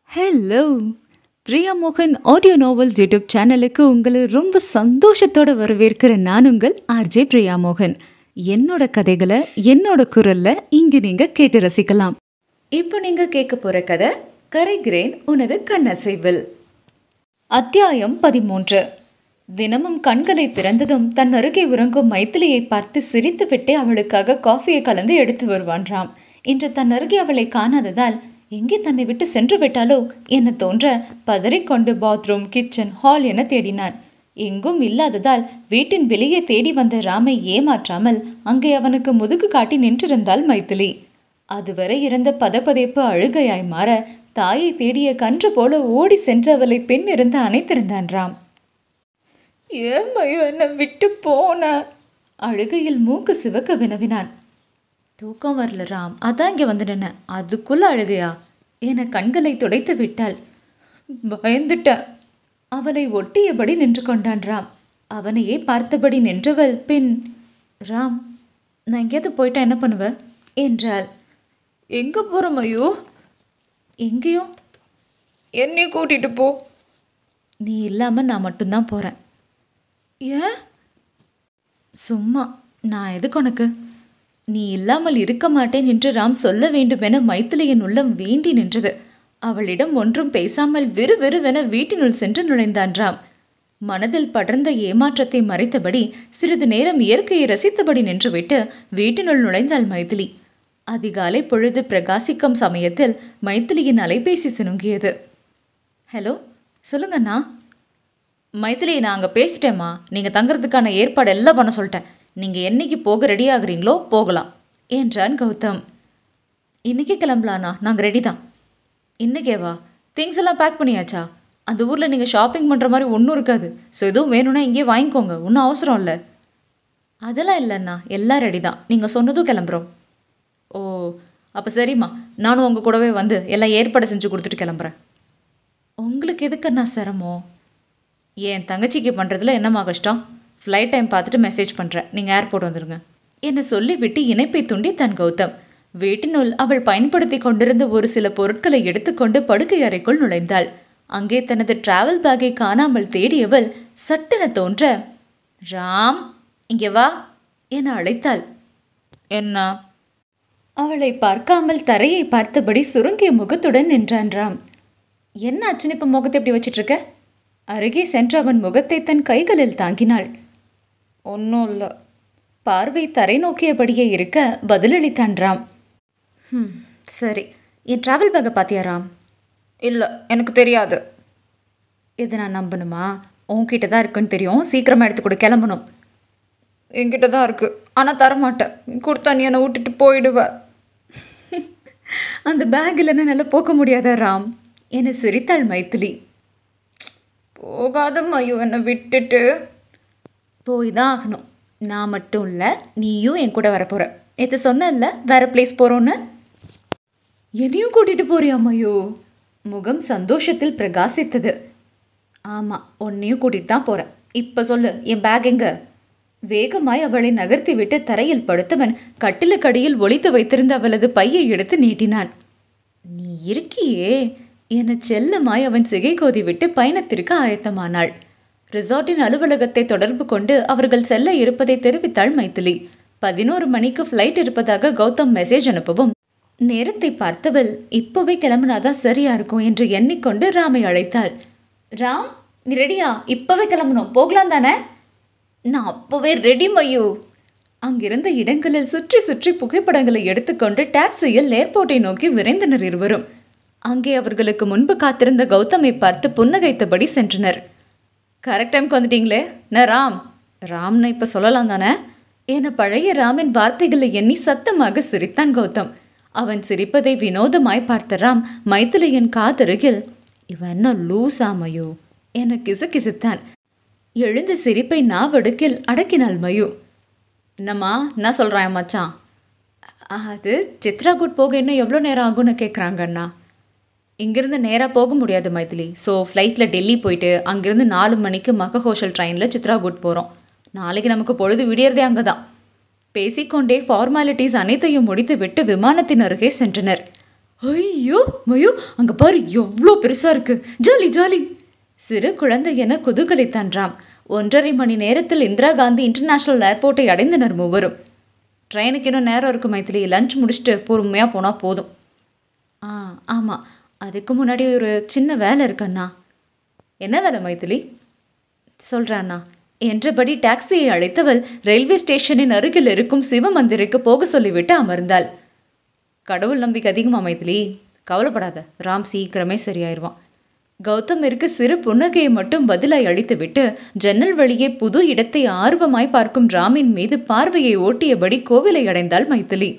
Hello Priya மோகன் audio novels YouTube சேனலுக்கு உங்களை ரொம்ப சந்தோஷத்தோட வரவேற்கிற நான் உங்கள் ஆர்ஜே பிரியா மோகன் என்னோட கதைகளை என்னோட குரல்ல இங்க நீங்க கேட்டு ரசிக்கலாம் இப்போ நீங்க கேட்க போற கதை கரைகிறேன் உனது கண்ணசைவில் அத்தியாயம் பதிமூன்று தினமும் கண்களை திறந்ததும் தன் அருகே உறங்கும் மைத்திலியை பார்த்து சிரித்துவிட்டே அவளுக்காக காஃபியை கலந்து எடுத்து வருவான் ராம் இன்று தன் அருகே அவளை காணாததால் எங்கே தன்னை விட்டு சென்று விட்டாலோ என தோன்ற பதறிக்கொண்டு பாத்ரூம் கிச்சன் ஹால் என தேடினான் எங்கும் இல்லாததால் வீட்டின் வெளியே தேடி வந்த ராமை ஏமாற்றாமல் அங்கே அவனுக்கு முதுகு காட்டி நின்றிருந்தாள் மைத்திலி அதுவரை இருந்த பதபதைப்பு அழுகையாய் மாற தாயை தேடிய கன்று போல ஓடி சென்று அவளை பெண் இருந்து அணைத்திருந்தான் ராம் ஏன் மையோ என்னை விட்டு போன அழுகையில் மூக்கு சிவக்க வினவினான் தூக்கம் வரல ராம் அதான் இங்கே வந்து நின்ன அதுக்குள்ள அழுகையா என கண்களை துடைத்து விட்டாள் பயந்துட்டேன் அவளை ஒட்டியபடி நின்று கொண்டான் ராம் அவனையே பார்த்தபடி நின்றவள் பின் ராம் நான் எங்கேயாவது போயிட்டா என்ன பண்ணுவ என்றாள் எங்கே போகிற மயூ எங்கேயோ என்னையும் கூட்டிட்டு போ நீ இல்லாமல் நான் மட்டும்தான் போகிறேன் ஏன் சும்மா நான் எதுக்கு உனக்கு நீ இல்லாமல் இருக்க மாட்டேன் என்று ராம் சொல்ல வேண்டுமென மைத்திலியின் உள்ளம் வேண்டி நின்றது அவளிடம் ஒன்றும் பேசாமல் விறுவிறுவென வீட்டினுள் சென்று நுழைந்தான் ராம் மனதில் படர்ந்த ஏமாற்றத்தை மறைத்தபடி சிறிது நேரம் இயற்கையை ரசித்தபடி நின்றுவிட்டு வீட்டினுள் நுழைந்தாள் மைதிலி அதிகாலை பொழுது பிரகாசிக்கும் சமயத்தில் மைத்திலியின் அலைபேசி சினுங்கியது ஹலோ சொல்லுங்கண்ணா மைத்திலி நான் அங்கே பேசிட்டேம்மா நீங்கள் தங்குறதுக்கான ஏற்பாடு எல்லாம் பண்ண சொல்லிட்டேன் நீங்கள் என்னைக்கு போக ரெடி ஆகுறீங்களோ போகலாம் என்றான் கௌதம் இன்னைக்கே கிளம்பலாண்ணா நாங்கள் ரெடி தான் இன்னைக்கேவா திங்ஸ் எல்லாம் பேக் பண்ணியாச்சா அந்த ஊரில் நீங்கள் ஷாப்பிங் பண்ணுற மாதிரி ஒன்றும் இருக்காது ஸோ எதுவும் வேணும்னா இங்கேயே வாங்கிக்கோங்க ஒன்றும் அவசரம் இல்லை அதெல்லாம் இல்லைண்ணா எல்லாம் ரெடி தான் நீங்கள் சொன்னதும் கிளம்புறோம் ஓ அப்போ சரிம்மா நானும் உங்கள் கூடவே வந்து எல்லாம் ஏற்பாடு செஞ்சு கொடுத்துட்டு கிளம்புறேன் உங்களுக்கு எதுக்குண்ணா சிரமம் என் தங்கச்சிக்கு பண்ணுறதுல என்னம்மா கஷ்டம் ஃப்ளைட் டைம் பார்த்துட்டு மெசேஜ் பண்ணுறேன் நீங்கள் ஏர்போர்ட் வந்துடுங்க என்னை சொல்லிவிட்டு இணைப்பை துண்டித்தான் கௌதம் வீட்டினுள் அவள் பயன்படுத்தி கொண்டிருந்த ஒரு சில பொருட்களை எடுத்துக்கொண்டு படுக்கை அறைக்குள் நுழைந்தாள் அங்கே தனது டிராவல் பேக்கை காணாமல் தேடியவள் சட்டென தோன்ற ராம் இங்கே வா என அழைத்தாள் என்ன அவளை பார்க்காமல் தரையை பார்த்தபடி சுருங்கிய முகத்துடன் நின்றான் ராம் என்ன அச்சுன்னு இப்போ முகத்தை எப்படி வச்சிட்டு இருக்க அருகே சென்று அவன் முகத்தை தன் கைகளில் தாங்கினாள் ஒன்றும் இல்லை பார்வை தரை நோக்கியபடியே இருக்க பதிலளித்தான் ராம் ம் சரி என் ட்ராவல் பேக்கை பார்த்தியா ராம் இல்லை எனக்கு தெரியாது இது நான் நம்பணுமா உன்கிட்ட தான் இருக்குன்னு தெரியும் சீக்கிரமாக எடுத்து கொடு கிளம்பணும் என்கிட்ட தான் இருக்குது ஆனால் தரமாட்டேன் கொடுத்தா நீ என்னை விட்டுட்டு போயிடுவ அந்த பேக் இல்லைன்னா நல்லா போக முடியாதா ராம் என சிரித்தாள் மைத்திலி போகாத மயு என்னை விட்டுட்டு போய் தான் ஆகணும் நான் மட்டும் இல்லை நீயும் என் கூட வரப்போகிற நேற்று சொன்னல வேற பிளேஸ் போகிறோன்னு என்னையும் கூட்டிகிட்டு போறியா மயு முகம் சந்தோஷத்தில் பிரகாசித்தது ஆமாம் உன்னையும் கூட்டிகிட்டு தான் போகிறேன் இப்போ சொல்லு என் பேக் எங்க வேகமாய் அவளை நகர்த்தி விட்டு தரையில் படுத்தவன் கட்டிலுக்கடியில் ஒளித்து வைத்திருந்த அவளது பையை எடுத்து நீட்டினான் நீ இருக்கியே என செல்லமாய் அவன் சிகை கோதி விட்டு பயணத்திற்கு ஆயத்தமானாள் ரிசார்ட்டின் அலுவலகத்தை தொடர்பு கொண்டு அவர்கள் செல்ல இருப்பதை தெரிவித்தாள் மைத்திலி பதினோரு மணிக்கு ஃப்ளைட் இருப்பதாக கௌதம் மெசேஜ் அனுப்பவும் நேரத்தை பார்த்தவள் இப்போவே கிளம்புனாதான் சரியா இருக்கும் என்று எண்ணிக்கொண்டு ராமை அழைத்தாள் ராம் நீ ரெடியா இப்போவே கிளம்பணும் போகலாம் தானே நான் அப்போவே ரெடி மையு அங்கிருந்த இடங்களில் சுற்றி சுற்றி புகைப்படங்களை எடுத்துக்கொண்டு டாக்ஸியில் ஏர்போர்ட்டை நோக்கி விரைந்தனர் இருவரும் அங்கே அவர்களுக்கு முன்பு காத்திருந்த கௌதமை பார்த்து புன்னகைத்தபடி சென்றனர் கரெக்ட் டைம்க்கு வந்துட்டீங்களே நான் ராம் ராம்னு இப்போ சொல்லலாம் தானே என பழைய ராமின் வார்த்தைகளை எண்ணி சத்தமாக சிரித்தான் கௌதம் அவன் சிரிப்பதை வினோதமாய் பார்த்த ராம் மைத்திலியின் காதருகில் இவன் என்ன லூசா மயு என கிசு கிசுத்தான் எழுந்த சிரிப்பை நாவடுக்கில் அடக்கினாள் மயு என்னம்மா என்ன சொல்கிறான் மச்சான் அது சித்ராகுட் போக இன்னும் எவ்வளோ நேரம் ஆகும்னு கேட்குறாங்கண்ணா இங்கேருந்து நேராக போக முடியாது மைதிலி ஸோ ஃப்ளைட்டில் டெல்லி போயிட்டு அங்கேருந்து நாலு மணிக்கு மகஹோஷல் ட்ரெயினில் சித்ராகுட் போகிறோம் நாளைக்கு நமக்கு பொழுது விடியறதே அங்கே தான் பேசிக்கொண்டே ஃபார்மாலிட்டிஸ் அனைத்தையும் முடித்துவிட்டு விமானத்தின் அருகே சென்றனர் ஐயோ மயோ அங்க பாரு எவ்வளோ பெருசா இருக்கு ஜாலி ஜாலி சிறு குழந்தை என குதூகலித்தான் ராம் ஒன்றரை மணி நேரத்தில் இந்திரா காந்தி இன்டர்நேஷனல் ஏர்போர்ட்டை அடைந்தனர் மூவரும் ட்ரெயினுக்கு இன்னும் நேரம் இருக்கு மைத்திலி லஞ்ச் முடிச்சுட்டு பொறுமையாக போனால் போதும் ஆ ஆமாம் அதுக்கு முன்னாடி ஒரு சின்ன வேலை இருக்கண்ணா என்ன வேலை மைதிலி சொல்கிறாண்ணா என்றபடி டாக்ஸியை அழைத்தவள் ரயில்வே ஸ்டேஷனின் அருகில் இருக்கும் சிவமந்திருக்கு போக சொல்லிவிட்டு அமர்ந்தாள் கடவுள் நம்பிக்கை அதிகமா மைதிலி கவலைப்படாத ராம் சீக்கிரமே சரியாயிருவான் கௌதமிற்கு சிறு புன்னகையை மட்டும் பதிலாய் அளித்துவிட்டு ஜன்னல் வழியே புது இடத்தை ஆர்வமாய் பார்க்கும் ராமின் மீது பார்வையை ஓட்டியபடி கோவிலை அடைந்தாள் மைதிலி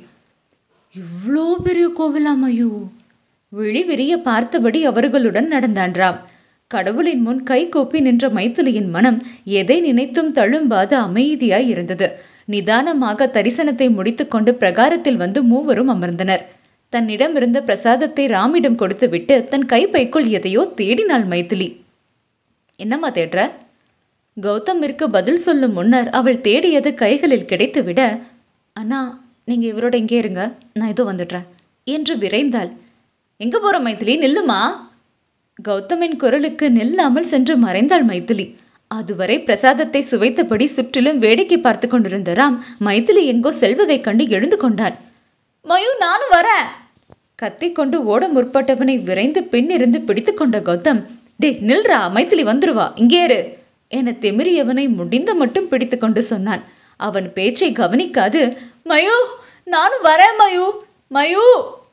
இவ்வளோ பெரிய கோவிலா மயூ விழி விரிய பார்த்தபடி அவர்களுடன் நடந்தான் ராம் கடவுளின் முன் கை கூப்பி நின்ற மைத்திலியின் மனம் எதை நினைத்தும் தழும்பாது அமைதியாய் இருந்தது நிதானமாக தரிசனத்தை முடித்துக்கொண்டு பிரகாரத்தில் வந்து மூவரும் அமர்ந்தனர் தன்னிடம் இருந்த பிரசாதத்தை ராமிடம் கொடுத்துவிட்டு தன் கைப்பைக்குள் எதையோ தேடினாள் மைதிலி என்னம்மா தேடுற கௌதமிற்கு பதில் சொல்லும் முன்னர் அவள் தேடியது கைகளில் கிடைத்துவிட அண்ணா நீங்க இவரோட இங்கே இருங்க நான் இதோ வந்துடுறேன் என்று விரைந்தாள் எங்க போற மைதிலி நில்லுமா கௌதமின் குரலுக்கு நில்லாமல் சென்று மறைந்தாள் மைதிலி அதுவரை பிரசாதத்தை சுவைத்தபடி சுற்றிலும் வேடிக்கை பார்த்து கொண்டிருந்த ராம் மைதிலி எங்கோ செல்வதைக் கண்டு எழுந்து கொண்டான் மயு நானும் வரேன் கத்திக்கொண்டு ஓட முற்பட்டவனை விரைந்து பின்னிருந்து பிடித்து கொண்ட கௌதம் டே நில்றா மைதிலி வந்துருவா இங்கே இரு என திமிரியவனை முடிந்த மட்டும் பிடித்து கொண்டு சொன்னான் அவன் பேச்சை கவனிக்காது மயு நானும் வரேன் மயு மயு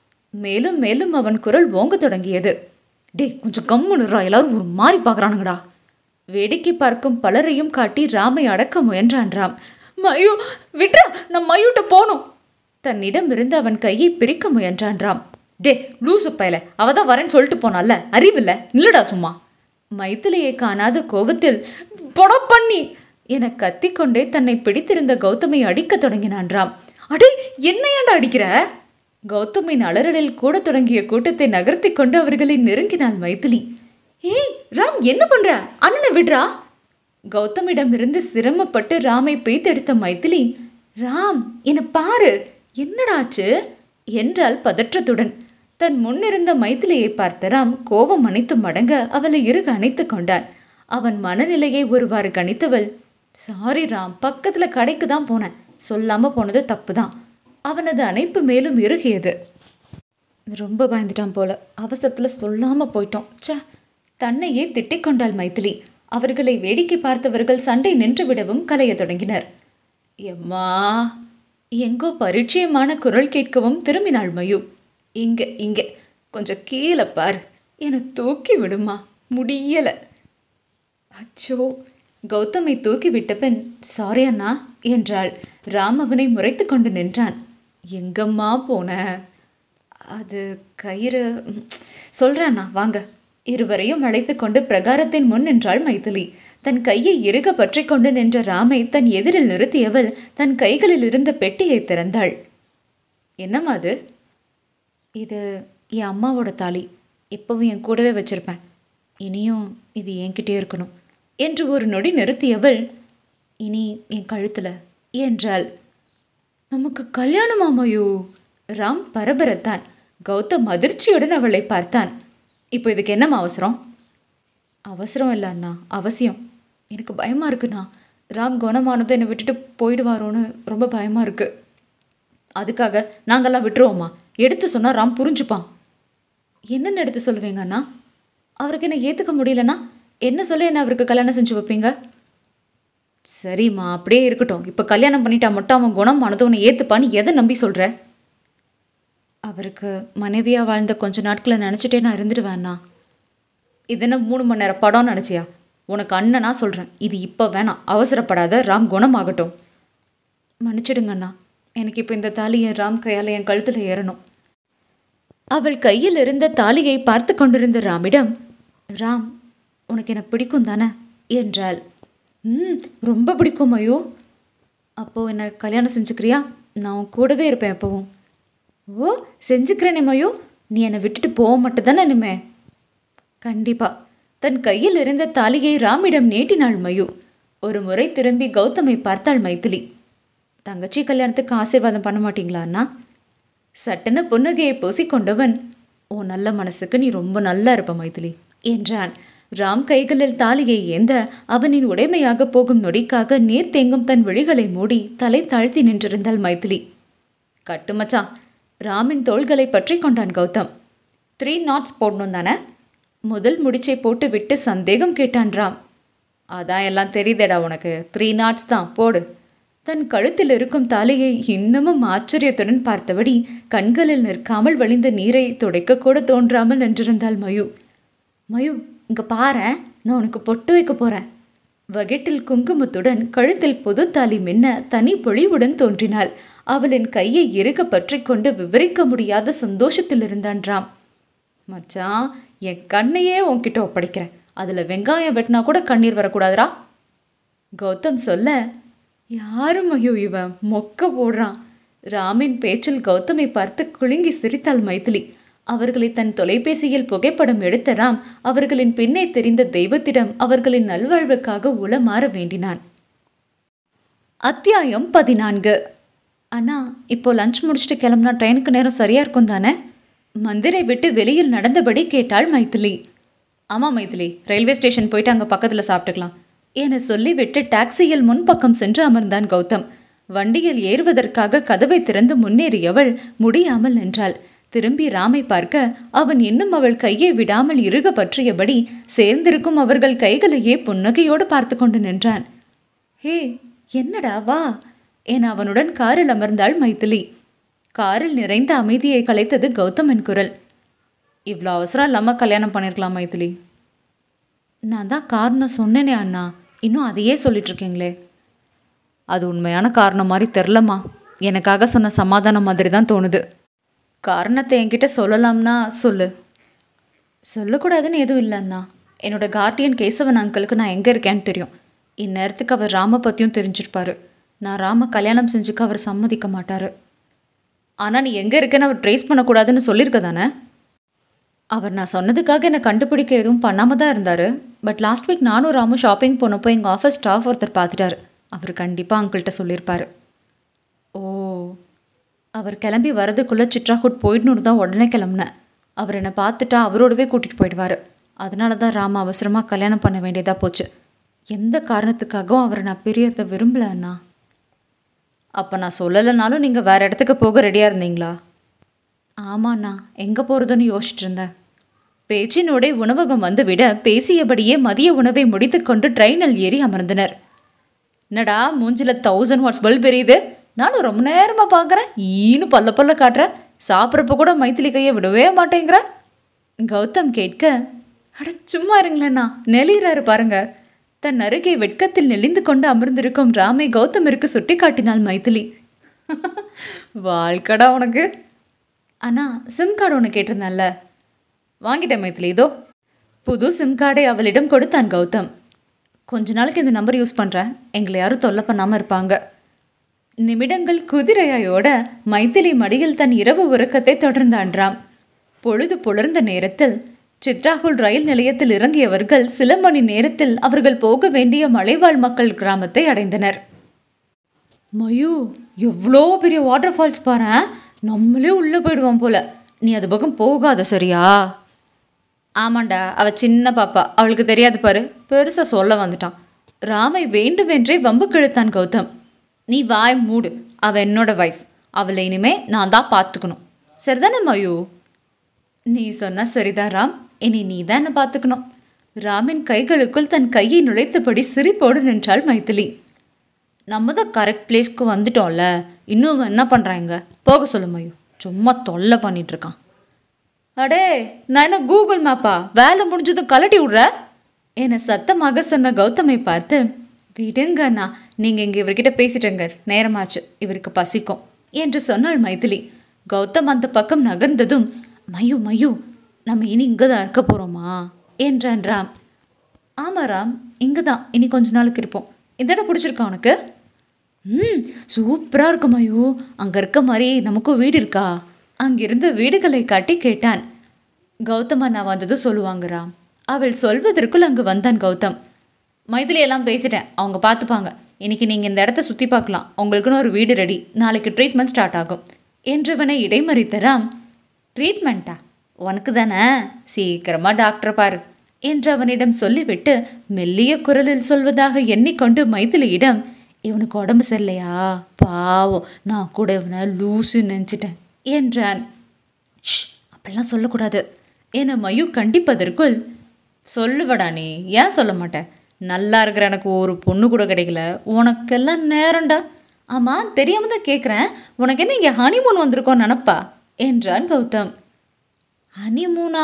மேலும் மேலும் அவன் குரல் ஓங்க தொடங்கியது டே கொஞ்சம் கம்முனுறா எல்லாரும் ஒரு மாதிரி பார்க்குறானுங்கடா வேடிக்கை பார்க்கும் பலரையும் காட்டி ராமை அடக்க முயன்றான் ராம் மயு விட்ரா நான் மயூட்ட போகணும் தன்னிடம் இருந்து அவன் கையை பிரிக்க முயன்றான் ராம் டே லூசு பயல அவ தான் வரேன்னு சொல்லிட்டு போனால அறிவில்ல நில்லுடா சும்மா மைத்திலியை காணாத கோபத்தில் பொட பண்ணி என கத்திக்கொண்டே தன்னை பிடித்திருந்த கௌதமை அடிக்கத் தொடங்கினான் ராம் அடே என்ன ஏன்டா அடிக்கிற கௌதமின் அலறலில் கூட தொடங்கிய கூட்டத்தை நகர்த்தி கொண்டு அவர்களை நெருங்கினாள் மைதிலி ஏய் ராம் என்ன பண்ற அண்ணனை விடுறா கௌதமிடமிருந்து சிரமப்பட்டு ராமை பெய்தெடுத்த மைதிலி ராம் என்ன பாரு என்னடாச்சு என்றாள் பதற்றத்துடன் தன் முன்னிருந்த மைதிலியை பார்த்த ராம் கோபம் அனைத்து மடங்க அவளை இறுக அணைத்து கொண்டான் அவன் மனநிலையை ஒருவாறு கணித்தவள் சாரி ராம் பக்கத்துல கடைக்கு தான் போனேன் சொல்லாம போனது தப்பு தான் அவனது அணைப்பு மேலும் இறுகியது ரொம்ப பயந்துட்டான் போல அவசரத்துல சொல்லாம போயிட்டோம் ச்சே தன்னையே திட்டிக் கொண்டாள் மைதிலி அவர்களை வேடிக்கை பார்த்தவர்கள் சண்டை நின்றுவிடவும் கலையத் தொடங்கினர் எம்மா எங்கோ பரிச்சயமான குரல் கேட்கவும் திரும்பினாள் மயு இங்க இங்க கொஞ்சம் கீழே பாரு என்னை தூக்கி விடுமா முடியல அச்சோ கௌதமை தூக்கி விட்ட பின் சாரி அண்ணா என்றாள் ராம் அவனை முறைத்து கொண்டு நின்றான் எங்கம்மா போன அது கயிறு ம், சொல்றேன் அண்ணா வாங்க இருவரையும் அழைத்து கொண்டு பிரகாரத்தின் முன் நின்றாள் மைதிலி தன் கையை இறுக பற்றி கொண்டு நின்ற ராமை தன் எதிரில் நிறுத்தியவள் தன் கைகளில் இருந்த பெட்டியை திறந்தாள் என்னம்மா அது இது என் அம்மாவோட தாலி இப்போவும் என் கூடவே வச்சிருப்பேன் இனியும் இது என்கிட்டே இருக்கணும் என்று ஒரு நொடி நிறுத்தியவள் இனி என் கழுத்தில் என்றாள் நமக்கு கல்யாணமாமையோ ராம் பரபரத்தான் கௌதம் அதிர்ச்சியுடன் அவளை பார்த்தான் இப்போ இதுக்கு என்னம்மா அவசரம் அவசரம் இல்லை அண்ணா அவசியம் எனக்கு பயமாக இருக்குண்ணா ராம் குணமானதும் என்னை விட்டுட்டு போயிடுவாரோன்னு ரொம்ப பயமாக இருக்கு அதுக்காக நாங்கெல்லாம் விட்டுருவோம்மா எடுத்து சொன்னால் ராம் புரிஞ்சுப்பான் என்னென்னு எடுத்து சொல்லுவீங்க அண்ணா அவருக்கு என்ன ஏற்றுக்க முடியலன்னா என்ன சொல்ல என்ன அவருக்கு கல்யாணம் செஞ்சு வைப்பீங்க சரிம்மா அப்படியே இருக்கட்டும் இப்போ கல்யாணம் பண்ணிட்டா மட்டும் அவன் குணம் மனதவனை ஏற்றுப்பான்னு எதை நம்பி சொல்கிற அவருக்கு மனைவியாக வாழ்ந்த கொஞ்ச நாட்களை நினச்சிட்டே நான் இருந்துடுவேண்ணா இது என்ன மூணு மணி நேரம் படம்னு நினச்சியா உனக்கு அண்ணனா சொல்கிறேன் இது இப்போ வேணாம் அவசரப்படாத ராம் குணமாகட்டும் மன்னிச்சிடுங்கண்ணா எனக்கு இப்போ இந்த தாலி என் ராம் கையால் என் கழுத்தில் ஏறணும் அவள் கையில் இருந்த தாலியை பார்த்து கொண்டிருந்த ராமிடம் ராம் உனக்கு என்ன பிடிக்கும் தானே என்றாள் ம் ரொம்ப பிடிக்கும் மயோ அப்போது என்னை கல்யாணம் செஞ்சுக்கிறியா நான் உன் கூடவே இருப்பேன் எப்பவும் ஓ செஞ்சுக்கிறேனே மயோ நீ என்னை விட்டுட்டு போக மட்டும் தானே இனிமே கண்டிப்பா தன் கையில் இருந்த தாலியை ராமிடம் நீட்டினாள் மயு ஒரு முறை திரும்பி கௌதமை பார்த்தாள் மைதிலி தங்கச்சி கல்யாணத்துக்கு ஆசீர்வாதம் பண்ண மாட்டீங்களா அண்ணா சட்டென புன்னகையை பூசிக்கொண்டவன் ஓ நல்ல மனசுக்கு நீ ரொம்ப நல்லா இருப்ப மைதிலி என்றான் ராம் கைகளில் தாலியை ஏந்த அவனின் உடைமையாக போகும் நொடிக்காக நீர் தேங்கும் தன் விழிகளை மூடி தலை தாழ்த்தி நின்றிருந்தாள் மைதிலி கட்டு மச்சான் ராமின் தோள்களை பற்றி கொண்டான் கௌதம் த்ரீ நாட்ஸ் போடணும் தானே முதல் முடிச்சை போட்டு விட்டு சந்தேகம் கேட்டான் ராம் அதான் எல்லாம் தெரியுதேடா உனக்கு த்ரீ நாட்ஸ் தான் போடு தன் கழுத்தில் இருக்கும் தாலியை இன்னமும் ஆச்சரியத்துடன் பார்த்தபடி கண்களில் நிற்காமல் வழிந்த நீரை துடைக்க கூட தோன்றாமல் நின்றிருந்தாள் மயு மயு இங்க பாரேன் நான் உனக்கு பொட்டு வைக்க போறேன் வகிட்டில் குங்குமத்துடன் கழுத்தில் புது தாலி மின்ன தனி பொழிவுடன் தோன்றினாள் அவளின் கையை இறுக பற்றி கொண்டு விவரிக்க முடியாத சந்தோஷத்தில் இருந்தான் ராம் மச்சான் என் கண்ணையே உன்கிட்ட ஒப்படைக்கிறேன் அதுல வெங்காயம் வெட்டினா கூட கண்ணீர் வரக்கூடாதுடா கௌதம் சொல்ல யாரும் ஐயோ இவன் மொக்க போடுறான் ராமின் பேச்சில் கௌதமை பார்த்து குலுங்கி சிரித்தாள் மைதிலி அவர்களை தன் தொலைபேசியில் புகைப்படம் எடுத்த ராம் அவர்களின் பின்னே தெரிந்த தெய்வத்திடம் அவர்களின் நல்வாழ்வுக்காக உளமாற வேண்டினான் அத்தியாயம் பதினான்கு அண்ணா இப்போ லஞ்ச் முடிச்சுட்டு கிளம்புனா ட்ரெயினுக்கு நேரம் சரியா இருக்கும் தானே மந்திரை விட்டு வெளியில் நடந்தபடி கேட்டாள் மைதிலி ஆமாம் மைதிலி ரயில்வே ஸ்டேஷன் போயிட்டு அங்கே பக்கத்தில் சாப்பிட்டுக்கலாம் என சொல்லிவிட்டு டாக்ஸியில் முன்பக்கம் சென்று அமர்ந்தான் கௌதம் வண்டியில் ஏறுவதற்காக கதவை திறந்து முன்னேறியவள் முடியாமல் நின்றாள் திரும்பி ராமை பார்க்க அவன் இன்னும் அவள் கையை விடாமல் இறுக பற்றியபடி சேர்ந்திருக்கும் அவர்கள் கைகளையே புன்னகையோடு பார்த்து கொண்டு நின்றான் ஹே என்னடா வா என அவனுடன் காரில் அமர்ந்தாள் மைதிலி காரில் நிறைந்த அமைதியை கலைத்தது கௌதமன் குரல் இவ்வளோ அவசரம் இல்லாமல் கல்யாணம் பண்ணியிருக்கலாம் மைதிலி நான் தான் காரணம் சொன்னேனே அண்ணா இன்னும் அதையே சொல்லிட்டு இருக்கீங்களே அது உண்மையான காரணம் மாதிரி தெரிலம்மா எனக்காக சொன்ன சமாதானம் மாதிரி தான் தோணுது காரணத்தை என்கிட்ட சொல்லலாம்னா சொல்லு சொல்லக்கூடாதுன்னு எதுவும் இல்லை அண்ணா என்னோட கார்டியன் கேசவன் அங்கிளுக்கு நான் எங்கே இருக்கேன்னு தெரியும் இந்நேரத்துக்கு அவர் ராம பற்றியும் தெரிஞ்சிருப்பாரு நான் ராம கல்யாணம் செஞ்சுக்க அவர் சம்மதிக்க மாட்டார் ஆனால் நீ எங்கே இருக்கேன்னு அவர் ட்ரேஸ் பண்ணக்கூடாதுன்னு சொல்லியிருக்க தானே அவர் நான் சொன்னதுக்காக என்னை கண்டுபிடிக்க எதுவும் பண்ணாமல் தான் இருந்தார் பட் லாஸ்ட் வீக் நானும் ராமும் ஷாப்பிங் போனப்போ எங்கள் ஆஃபீஸ் ஸ்டாஃப் ஒருத்தர் பார்த்துட்டாரு அவர் கண்டிப்பாக அங்கிள்கிட்ட சொல்லியிருப்பார் ஓ அவர் கிளம்பி வரதுக்குள்ளே சிட்ராகுட் போயிடணுன்னு தான் உடனே கிளம்புனேன் அவர் என்னை பார்த்துட்டா அவரோடவே கூட்டிகிட்டு போயிடுவார் அதனால தான் ராம அவசரமாக கல்யாணம் பண்ண வேண்டியதாக போச்சு எந்த காரணத்துக்காகவும் அவரை நான் பிரியறத விரும்பல அண்ணா அப்போ நான் சொல்லலைனாலும் நீங்கள் வேறு இடத்துக்கு போக ரெடியாக இருந்தீங்களா ஆமாண்ணா எங்கே போகிறதுன்னு யோசிச்சுட்டு இருந்தேன் பேச்சினோடே உணவகம் வந்துவிட பேசியபடியே மதிய உணவை முடித்துக்கொண்டு ட்ரெயினில் ஏறி அமர்ந்தனர் என்னடா மூஞ்சில தௌசண்ட் வாட்ஸ் பல்ப் எரியுது நானும் ரொம்ப நேரமாக பார்க்குறேன் ஈனு பல்ல பல்ல காட்டுறேன் சாப்பிட்றப்ப கூட மைத்திலி கையை விடவே மாட்டேங்கிற கௌதம் கேட்க அட சும்மா இருங்களேண்ணா நெளிகிறாரு பாருங்க தன் அருகே வெட்கத்தில் நெளிந்து கொண்டு அமர்ந்திருக்கும் ராமை கௌதமிற்கு சுட்டி காட்டினாள் மைதிலி வாழ்க்கடா உனக்கு அண்ணா சிம் கார்டு ஒன்று கேட்டிருந்தேன்ல வாங்கிட்டேன் மைத்திலி இதோ புது சிம் கார்டை அவளிடம் கொடுத்தான் கௌதம் கொஞ்ச நாளைக்கு இந்த நம்பர் யூஸ் பண்ணுறேன் எங்களை யாரும் தொல்லை பண்ணாமல் இருப்பாங்க நிமிடங்கள் குதிரையாயோட மைத்திலி மடியில் தன் இரவு உறக்கத்தை தொடர்ந்தான் ராம் பொழுது புலர்ந்த நேரத்தில் சித்ராகுல் ரயில் நிலையத்தில் இறங்கியவர்கள் சில மணி நேரத்தில் அவர்கள் போக வேண்டிய மலைவாழ் மக்கள் கிராமத்தை அடைந்தனர் மயு எவ்வளோ பெரிய வாட்டர் ஃபால்ஸ் பாரு நம்மளே உள்ளே போயிடுவோம் போல நீ அது பக்கம் போகாத சரியா ஆமாண்டா அவ சின்ன பாப்பா அவளுக்கு தெரியாது பாரு பெருசா சொல்ல வந்துட்டான் ராமை வேண்டுமென்றே வம்பு கிழுத்தான் கௌதம் நீ வாய் மூடு அவ என்னோட வைஃப் அவளை இனிமே நான் தான் பார்த்துக்கணும் சரிதானே மயு நீ சொன்னா சரிதான் ராம் இனி நீ தான் என்ன பார்த்துக்கணும் ராமின் கைகளுக்குள் தன் கையை நுழைத்தபடி சிரிப்போடு நின்றாள் மைதிலி நம்ம தான் கரெக்ட் பிளேஸ்க்கு வந்துட்டோம்ல இன்னும் இவன் என்ன பண்ணுறாங்க போக சொல்லு மயு சும்மா தொல்லை பண்ணிட்டு இருக்கான் அடே நான் என்ன கூகுள் மேப்பா வேலை முடிஞ்சதும் கலட்டி விடுற என சத்தமாக சொன்ன கௌதமை பார்த்து விடுங்க அண்ணா நீங்கள் இங்கே இவர்கிட்ட பேசிட்டங்க நேரமாச்சு இவருக்கு பசிக்கும் என்று சொன்னாள் மைதிலி கௌதம் அந்த பக்கம் நகர்ந்ததும் மயு மயு நம்ம இனி இங்கே தான் இருக்க போகிறோமா என்றான் ராம் ஆமாம் ராம் இங்கே தான் இனி கொஞ்ச நாளுக்கு இருப்போம் இந்த இடம் பிடிச்சிருக்கா உனக்கு ம் சூப்பராக இருக்கு மயு அங்கே இருக்க மாதிரி நமக்கும் வீடு இருக்கா அங்கிருந்த வீடுகளை காட்டி கேட்டான் கௌதம் அண்ணா வந்ததும் சொல்லுவாங்க ராம் அவள் சொல்வதற்குள் அங்கு வந்தான் கௌதம் மைதிலி எல்லாம் பேசிட்டேன் அவங்க பார்த்துப்பாங்க இன்னைக்கு நீங்கள் இந்த இடத்த சுற்றி பார்க்கலாம் உங்களுக்குன்னு ஒரு வீடு ரெடி நாளைக்கு ட்ரீட்மெண்ட் ஸ்டார்ட் ஆகும் என்றவனை இடைமறித்த ராம் ட்ரீட்மெண்ட்டா உனக்கு தானே சீக்கிரமா டாக்டரை பாரு என்று அவனிடம் சொல்லிவிட்டு மெல்லிய குரலில் சொல்வதாக எண்ணிக்கொண்டு மைதிலியிடம் இவனுக்கு உடம்பு சரியில்லையா பாவம் நான் கூட இவனை லூசு நினச்சிட்டேன் என்றான் ஷ் அப்படிலாம் சொல்லக்கூடாது என மயு கண்டிப்பதற்குள் சொல்லுவடா நீ ஏன் சொல்ல மாட்டேன் நல்லா இருக்கிற எனக்கு ஒரு பொண்ணு கூட கிடைக்கல உனக்கெல்லாம் நேரம்டா ஆமாம் தெரியாம தான் கேட்குறேன் உனக்கு என்ன இங்கே ஹனிமூன் வந்திருக்கோம் நினப்பா என்றான் கௌதம் ஹனிமூனா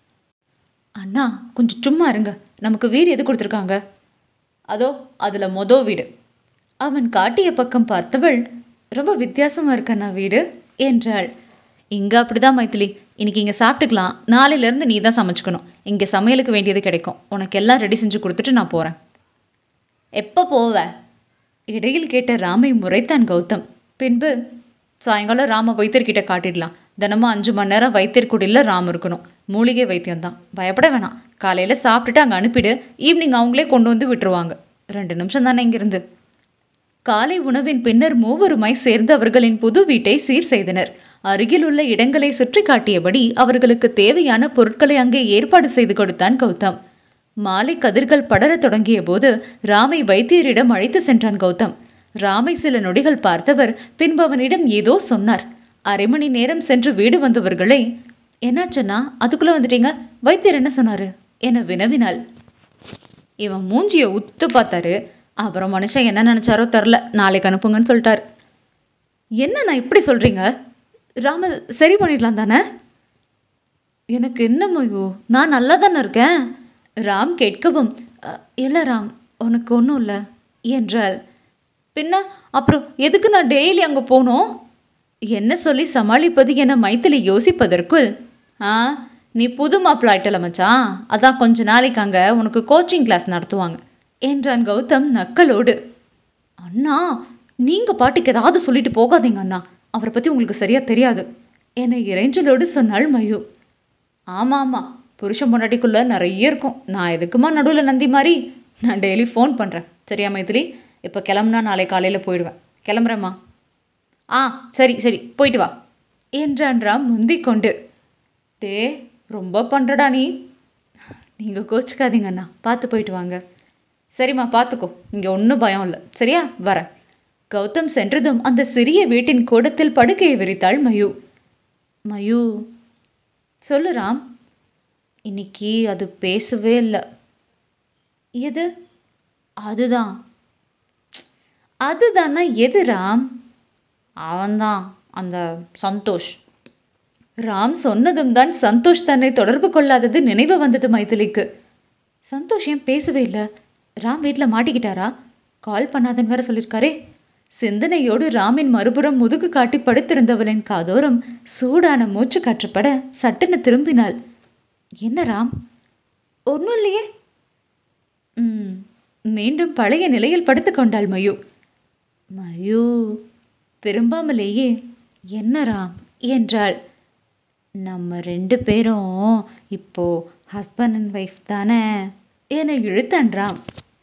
அண்ணா கொஞ்சம் சும்மா இருங்க நமக்கு வீடு எது கொடுத்துருக்காங்க அதோ அதில் மொத வீடு அவன் காட்டிய பக்கம் பார்த்தவள் ரொம்ப வித்தியாசமாக இருக்கண்ணா வீடு என்றாள் இங்கே அப்படிதான் மைத்திலி இன்னைக்கு இங்கே சாப்பிட்டுக்கலாம் நாளையிலேருந்து நீ தான் சமைச்சுக்கணும் இங்கே சமையலுக்கு வேண்டியது கிடைக்கும் உனக்கு எல்லாம் ரெடி செஞ்சு கொடுத்துட்டு நான் போகிறேன் எப்போ போவ இடையில் கேட்ட ராமை முறைத்தான் கௌதம் பின்பு சாயங்காலம் ராம வைத்தியர்கிட்ட காட்டிடலாம் தினமும் அஞ்சு மணி நேரம் வைத்தியர்குடியில் ராம் இருக்கணும் மூலிகை வைத்தியம் தான் பயப்பட வேணாம் காலையில் சாப்பிட்டுட்டு அங்கே அனுப்பிடு ஈவினிங் அவங்களே கொண்டு வந்து விட்டுருவாங்க ரெண்டு நிமிஷம் தானே இங்கிருந்து காலை உணவின் பின்னர் மூவருமாய் சேர்ந்து அவர்களின் புது வீட்டை சீர் செய்தனர் அருகில் உள்ள இடங்களை சுற்றி காட்டியபடி அவர்களுக்கு தேவையான பொருட்களை அங்கே ஏற்பாடு செய்து கொடுத்தான் கௌதம் மாலை கதிர்கள் படரத் தொடங்கிய போது ராமை வைத்தியரிடம் அழைத்து சென்றான் கௌதம் ராமை சில நொடிகள் பார்த்தவர் பின்பு அவனிடம் ஏதோ சொன்னார் அரை மணி நேரம் சென்று வீடு வந்தவர்களை என்னாச்சன்னா அதுக்குள்ள வந்துட்டீங்க வைத்தியர் என்ன சொன்னாரு என வினவினாள் இவன் மூஞ்சியை உத்து பார்த்தாரு அப்புறம் மனுஷன் என்ன நினச்சாரோ தெரில நாளைக்கு அனுப்புங்கன்னு சொல்லிட்டார் என்ன நான் இப்படி சொல்கிறீங்க ராம சரி பண்ணிடலாம் தானே எனக்கு என்ன மயோ நான் நல்லா தானே இருக்கேன் ராம் கேட்கவும் "அ, இல்லை ராம் உனக்கு ஒன்றும் இல்லை என்றாள் பின்ன அப்புறம் எதுக்கு நான் டெய்லி அங்கே போகணும் என்ன சொல்லி சமாளிப்பது என மைத்திலி யோசிப்பதற்குள் ஆ நீ புது மாப்பிள்ள ஆயிட்டல மச்சான் அதான் கொஞ்ச நாளைக்கு அங்கே உனக்கு கோச்சிங் கிளாஸ் நடத்துவாங்க என்றான் கௌதம் நக்கலோடு அண்ணா நீங்கள் பாட்டுக்கு ஏதாவது சொல்லிட்டு போகாதீங்க அண்ணா அவரை பற்றி உங்களுக்கு சரியாக தெரியாது என இறைஞ்சலோடு சொன்னாள் மயு ஆமாம் ஆமாம் புருஷன் பொண்டாட்டிக்குள்ளே நிறைய இருக்கும் நான் எதுக்குமா நடுவில் நந்தி மாதிரி நான் டெய்லி ஃபோன் பண்ணுறேன் சரியா மைத்திலி இப்போ கிளம்புனா நாளை காலையில் போயிடுவேன் கிளம்புறேம்மா ஆ சரி சரி போயிட்டு வா என்றான் ராம் முந்திக் கொண்டு டே ரொம்ப பண்ணுறடா நீ நீங்கள் கோச்சிக்காதீங்க அண்ணா பார்த்து போயிட்டு வாங்க சரிம்மா பார்த்துக்கோ இங்கே ஒன்றும் பயம் இல்லை சரியா வரேன் கௌதம் சென்றதும் அந்த சிறிய வீட்டின் கூடத்தில் படுக்கையை விரித்தாள் மயு மயு சொல்லு ராம் இன்னைக்கு அது பேசவே இல்லை எது அதுதான் அதுதானா எது ராம் அவன்தான் அந்த சந்தோஷ் ராம் சொன்னதும் தான் சந்தோஷ் தன்னை தொடர்பு கொள்ளாதது நினைவு வந்தது மைதிலிக்கு சந்தோஷ் ஏன் பேசவே இல்லை ராம் வீட்டில் மாட்டிக்கிட்டாரா கால் பண்ணாதன்னு வேற சொல்லியிருக்காரே சிந்தனையோடு ராமின் மறுபுறம் முதுகு காட்டி படுத்திருந்தவளின் காதோரம் சூடான மூச்சு காற்றப்பட சட்டென திரும்பினாள் என்ன ராம் ஒன்றும் இல்லையே ம் மீண்டும் பழைய நிலையில் படுத்துக்கொண்டாள் மயு மயு திரும்பாமலேயே என்ன ராம் என்றாள் நம்ம ரெண்டு பேரும் இப்போ ஹஸ்பண்ட் அண்ட் ஒய்ஃப் தானே என இழுத்தான் ராம்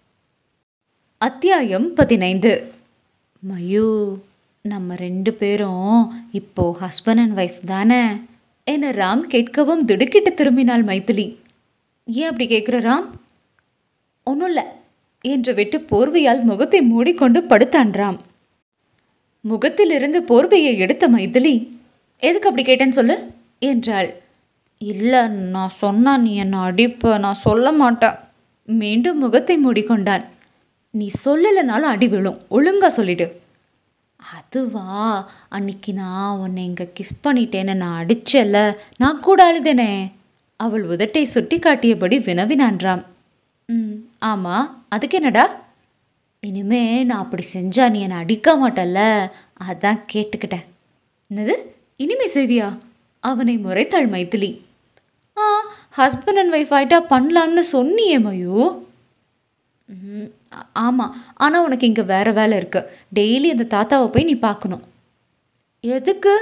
அத்தியாயம் பதினைந்து மயு நம்ம ரெண்டு பேரும் இப்போ ஹஸ்பண்ட் அண்ட் ஒய்ஃப் தானே என ராம் கேட்கவும் திடுக்கிட்டு திரும்பினாள் மைதிலி ஏன் அப்படி கேட்குற ராம் ஒன்றும் இல்லை என்று விட்டு போர்வையால் முகத்தை மூடிக்கொண்டு படுத்தான் ராம் முகத்திலிருந்து போர்வையை எடுத்த மைதிலி எதுக்கு அப்படி கேட்டேன்னு சொல்லு என்றாள் இல்லை நான் சொன்னா நீ என்னை அடிப்ப நான் சொல்ல மாட்டேன் மீண்டும் முகத்தை மூடிக்கொண்டான் நீ சொல்லலைனாலும் அடி விழும் ஒழுங்கா சொல்லிடு அதுவா அன்னைக்கு நான் உன்னை இங்கே கிஸ் பண்ணிட்டேன்னு நான் அடிச்சல நான் கூட அழுதேனே அவள் உதட்டை சுட்டி காட்டியபடி வினவினான் ராம் ம் ஆமாம் அதுக்கு என்னடா இனிமே நான் அப்படி செஞ்சா நீ என்னை அடிக்க மாட்டல்ல அதான் கேட்டுக்கிட்டேன் என்னது இனிமே செய்வியா அவனை முறைத்தாள் மைதிலி ஆ ஹஸ்பண்ட் அண்ட் ஒய்ஃப் ஆயிட்டா பண்ணலாம்னு சொன்னியே மயூ ம், ஆ- ஆமாம் ஆனால் உனக்கு இங்கே வேறு வேலை இருக்கு டெய்லி அந்த தாத்தாவை போய் நீ பார்க்கணும் எதுக்கு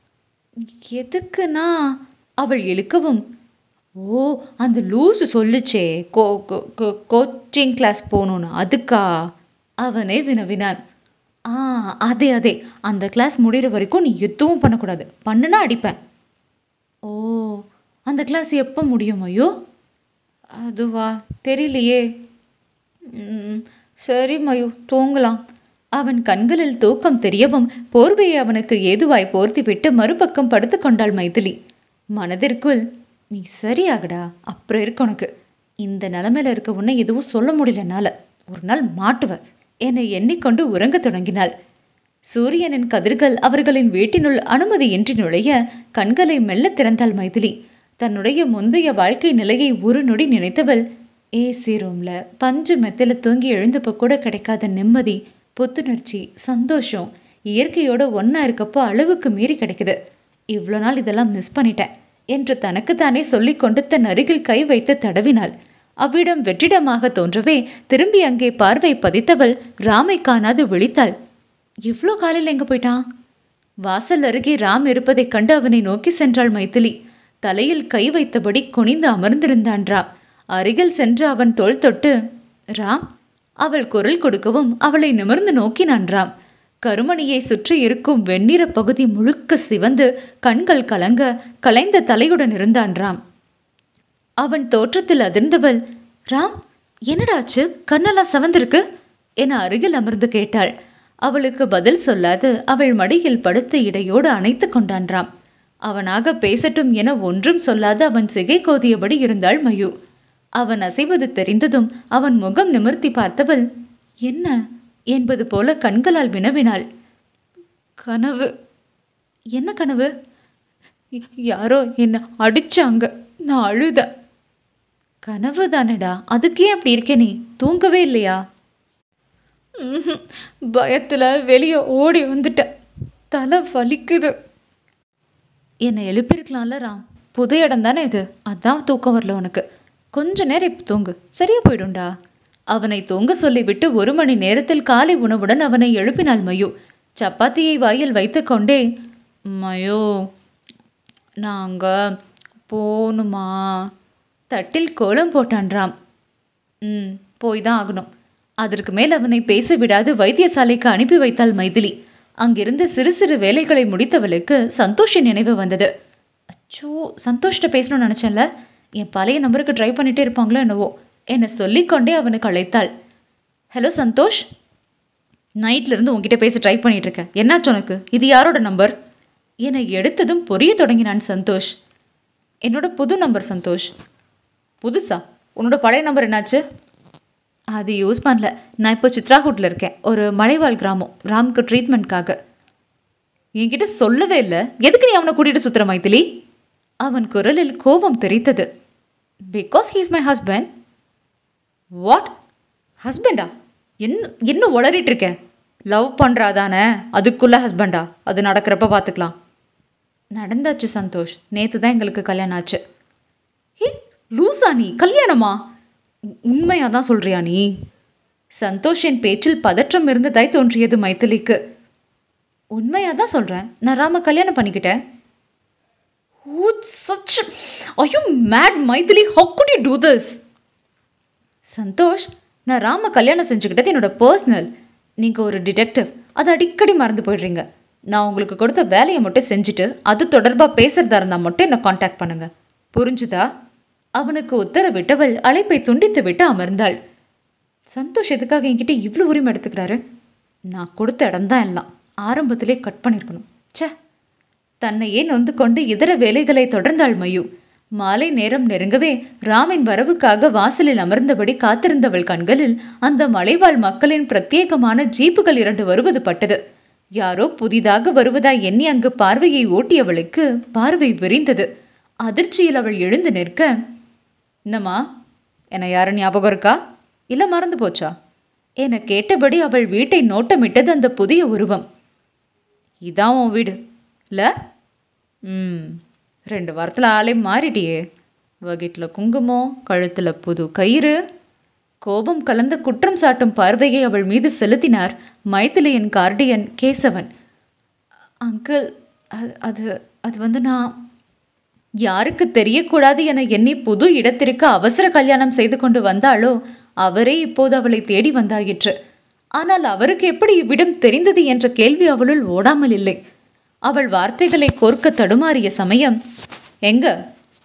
எதுக்குன்னா அவள் இழுக்கவும் ஓ அந்த லூசு சொல்லுச்சே கோ கோ- கோ- கோச்சிங் கிளாஸ் போகணுன்னு அதுக்கா அவனே வினவினான் ஆ அதே அதே அந்த கிளாஸ் முடிகிற வரைக்கும் நீ எதுவும் பண்ணக்கூடாது பண்ணுனா அடிப்பேன் ஓ அந்த கிளாஸ் எப்போ முடியும் ஐயோ அதுவா தெரியலையே ம், சரி மயு தூங்கலாம் அவன் கண்களில் தூக்கம் தெரியவும் போர்வையை அவனுக்கு ஏதுவாய் போர்த்திவிட்டு மறுபக்கம் படுத்துக்கொண்டாள் மைதிலி மனதிற்குள் நீ சரியாகடா அப்புறம் இருக்கு உனக்கு இந்த நிலமையில இருக்க உன்னை எதுவும் சொல்ல முடியலனால ஒரு நாள் மாட்டுவ என்னை எண்ணிக்கொண்டு உறங்கத் தொடங்கினாள் சூரியனின் கதிர்கள் அவர்களின் வீட்டினுள் அனுமதியின்றி நுழைய கண்களை மெல்ல திறந்தாள் மைதிலி தன்னுடைய முந்தைய வாழ்க்கை நிலையை ஒரு நொடி நினைத்தவள் ஏசி ரூம்ல பஞ்சு மெத்தில தூங்கி எழுந்தப்ப கூட கிடைக்காத நிம்மதி புத்துணர்ச்சி சந்தோஷம் இயற்கையோட ஒண்ணா இருக்கப்போ அளவுக்கு மீறி கிடைக்குது இவ்வளோ நாள் இதெல்லாம் மிஸ் பண்ணிட்டேன் என்று தனக்குத்தானே சொல்லிக்கொண்டு தன் அருகில் கை வைத்து தடவினாள் அவ்விடம் வெற்றிடமாக தோன்றவே திரும்பி அங்கே பார்வை பதித்தவள் ராமை காணாது விழித்தாள் இவ்வளோ காலையில் எங்க போயிட்டான் வாசல் அருகே ராம் இருப்பதைக் கண்டு அவனை நோக்கி சென்றாள் மைதிலி தலையில் கை வைத்தபடி குனிந்து அமர்ந்திருந்தான் ராம் அருகில் சென்று அவன் தோள் தொட்டு ராம் அவள் குரல் கொடுக்கவும் அவளை நிமிர்ந்து நோக்கினான் ராம் கருமணியை சுற்றி இருக்கும் வெண்ணிற பகுதி முழுக்க சிவந்து கண்கள் கலங்க கலைந்த தலையுடன் இருந்தான் ராம் அவன் தோற்றத்தில் அதிர்ந்தவள் ராம் என்னடாச்சு கண்ணெல்லாம் சவந்திருக்கு என அருகில் அமர்ந்து கேட்டாள் அவளுக்கு பதில் சொல்லாது அவள் மடியில் படுத்து இடையோடு அணைத்து கொண்டான் ராம் அவனாக பேசட்டும் என ஒன்றும் சொல்லாது அவன் சிகை கோதியபடி இருந்தாள் மயு அவன் அசைவது தெரிந்ததும் அவன் முகம் நிமிர்த்தி பார்த்தவள் என்ன என்பது போல கண்களால் வினவினாள் கனவு என்ன கனவு ய- யாரோ என்ன அடிச்சாங்க நான் அழுதேன் கனவு தானடா அதுக்கே அப்படி இருக்க நீ தூங்கவே இல்லையா ம்ஹும். பயத்துல வெளியே ஓடி வந்துட்டேன் தலை வலிக்குது என்னை எழுப்பியிருக்கலாம்ல ராம் புது இடம் தானே இது அதான் தூக்கம் வரல உனக்கு கொஞ்ச நேரம் இப்போ தூங்கு சரியா போயிடும்டா அவனை தூங்க சொல்லிவிட்டு ஒரு மணி நேரத்தில் காலை உணவுடன் அவனை எழுப்பினாள் மயு சப்பாத்தியை வாயில் வைத்துக்கொண்டே மயு நாங்க போகணுமா தட்டில் கோலம் போட்டான் ராம் ம் போய் தான் ஆகணும் அதற்கு மேல் அவனை பேச விடாது வைத்தியசாலைக்கு அனுப்பி வைத்தாள் மைதிலி அங்கிருந்து சிறு சிறு வேலைகளை முடித்தவளுக்கு சந்தோஷின் நினைவு வந்தது அச்சோ சந்தோஷ்ட பேசணும்னு நினச்சேன்ல என் பழைய நம்பருக்கு ட்ரை பண்ணிட்டே இருப்பாங்களோ என்னவோ என்னை சொல்லிக்கொண்டே அவனுக்கு அழைத்தாள் ஹலோ சந்தோஷ் நைட்ல இருந்து உன்கிட்ட பேச ட்ரை பண்ணிட்டு இருக்கேன் என்னாச்சு உனக்கு இது யாரோட நம்பர் என எடுத்ததும் பொரிய தொடங்கினான் சந்தோஷ் என்னோட புது நம்பர் சந்தோஷ் புதுசா உன்னோட பழைய நம்பர் என்னாச்சு அது யூஸ் பண்ணல நான் இப்போ சித்ராகூட்டில் இருக்கேன் ஒரு மலைவாழ் கிராமம் ராமுக்கு ட்ரீட்மெண்ட்காக என்கிட்ட சொல்லவே இல்லை எதுக்கு நீ அவனை கூட்டிகிட்டு சுத்துற மைதிலி அவன் குரலில் கோபம் தெரித்தது because he's my husband what ஹஸ்பண்டா என்ன என்ன உளறிட்டு இருக்க லவ் பண்ணுறாதானே அதுக்குள்ள ஹஸ்பண்டா அது நடக்கிறப்ப பார்த்துக்கலாம் நடந்தாச்சு சந்தோஷ் நேற்று தான் எங்களுக்கு கல்யாணம் ஆச்சு ஹே லூசா நீ கல்யாணமா உ- உண்மையா தான் சொல்றியா நீ சந்தோஷின் பேச்சில் பதற்றம் இருந்ததாய் தோன்றியது மைதிலிக்கு உண்மையா தான் சொல்றேன் நான் ராம கல்யாணம் பண்ணிக்கிட்டேன் Who such are you mad Maithili how could you do this Santhosh நான் ராம கல்யாணம் செஞ்சுக்கிட்டது என்னோட பர்சனல் நீங்கள் ஒரு டிடெக்டிவ் அதை அடிக்கடி மறந்து போயிடுறீங்க நான் உங்களுக்கு கொடுத்த வேலையை மட்டும் செஞ்சுட்டு அது தொடர்பாக பேசுறதா இருந்தால் மட்டும் என்னை காண்டாக்ட் பண்ணுங்க புரிஞ்சுதா அவனுக்கு உத்தரவிட்டவள் அழைப்பை துண்டித்து விட்டு அமர்ந்தாள் சந்தோஷ் எதுக்காக என்கிட்ட இவ்வளோ உரிமை எடுத்துக்கிறாரு நான் கொடுத்த இடம்தான் எல்லாம் ஆரம்பத்திலே கட் பண்ணியிருக்கணும் ச்சே தன்னையே நொந்து கொண்டு இதர வேலைகளை தொடர்ந்தாள் மயு மாலை நேரம் நெருங்கவே ராமின் வரவுக்காக வாசலில் அமர்ந்தபடி காத்திருந்தவள் கண்களில் அந்த மலைவாழ் மக்களின் பிரத்யேகமான ஜீப்புகள் இரண்டு வருவது பட்டது யாரோ புதிதாக வருவதாய் எண்ணி அங்கு பார்வையை ஓட்டியவளுக்கு பார்வை விரிந்தது அதிர்ச்சியில் அவள் எழுந்து நிற்க என்னம்மா என்ன யாரும் ஞாபகம் இருக்கா இல்லை மறந்து போச்சா என கேட்டபடி அவள் வீட்டை நோட்டமிட்டது அந்த புதிய உருவம் இதான் உன் வீடு இல்லை ம் ரெண்டு வாரத்தில் ஆளே மாறிட்டியே வகிட்டில் குங்குமம் கழுத்தில் புது கயிறு கோபம் கலந்த குற்றம் சாட்டும் பார்வையை அவள் மீது செலுத்தினார் மைத்திலியின் கார்டியன் கேசவன் அங்கிள் அது அது அது வந்து நான் யாருக்கு தெரியக்கூடாது என எண்ணி புது இடத்திற்கு அவசர கல்யாணம் செய்து கொண்டு வந்தாளோ அவரே இப்போது அவளை தேடி வந்தாயிற்று ஆனால் அவருக்கு எப்படி இவ்விடம் தெரிந்தது என்ற கேள்வி அவளுள் ஓடாமல் இல்லை அவள் வார்த்தைகளை கோர்க்க தடுமாறிய சமயம் எங்க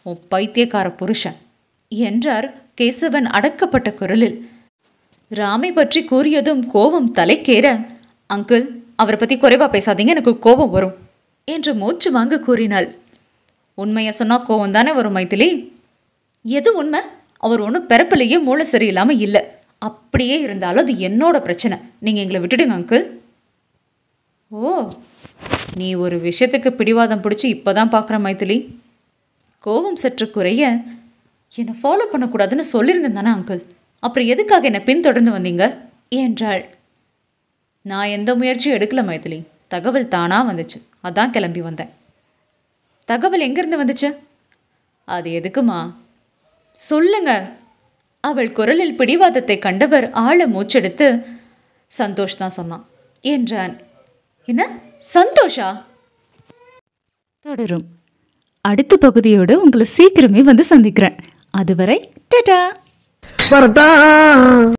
உன் பைத்தியக்கார புருஷன் என்றார் கேசவன் அடக்கப்பட்ட குரலில் ராமை பற்றி கூறியதும் கோபம் தலைக்கேற அங்கிள் அவரை பத்தி குறைவா பேசாதீங்க எனக்கு கோபம் வரும் என்று மூச்சு வாங்க கூறினாள் உண்மையை சொன்னா கோவம் தானே வரும் மைதிலி எது உண்மை அவர் ஒன்றும் பிறப்பிலேயே மூளை சரியில்லாம இல்லை அப்படியே இருந்தாலும் அது என்னோட பிரச்சனை நீங்க எங்களை விட்டுடுங்க அங்கிள் ஓ நீ ஒரு விஷயத்துக்கு பிடிவாதம் பிடிச்சி இப்போதான் பார்க்குற மைதிலி கோபம் சற்று குறைய என்னை ஃபாலோ பண்ணக்கூடாதுன்னு சொல்லியிருந்தேன் தானே அங்கிள் அப்புறம் எதுக்காக என்னை பின்தொடர்ந்து வந்தீங்க என்றாள் நான் எந்த முயற்சியும் எடுக்கல மைதிலி தகவல் தானாக வந்துச்சு அதான் கிளம்பி வந்தேன் தகவல் எங்கேருந்து வந்துச்சு அது எதுக்குமா சொல்லுங்க அவள் குரலில் பிடிவாதத்தை கண்டவர் ஆழ மூச்செடுத்து சந்தோஷ் தான் சொன்னான் என்றான் என்ன சந்தோஷா தொடரும் அடுத்த பகுதியோடு உங்களை சீக்கிரமே வந்து சந்திக்கிறேன் அதுவரை டடா வரட்டா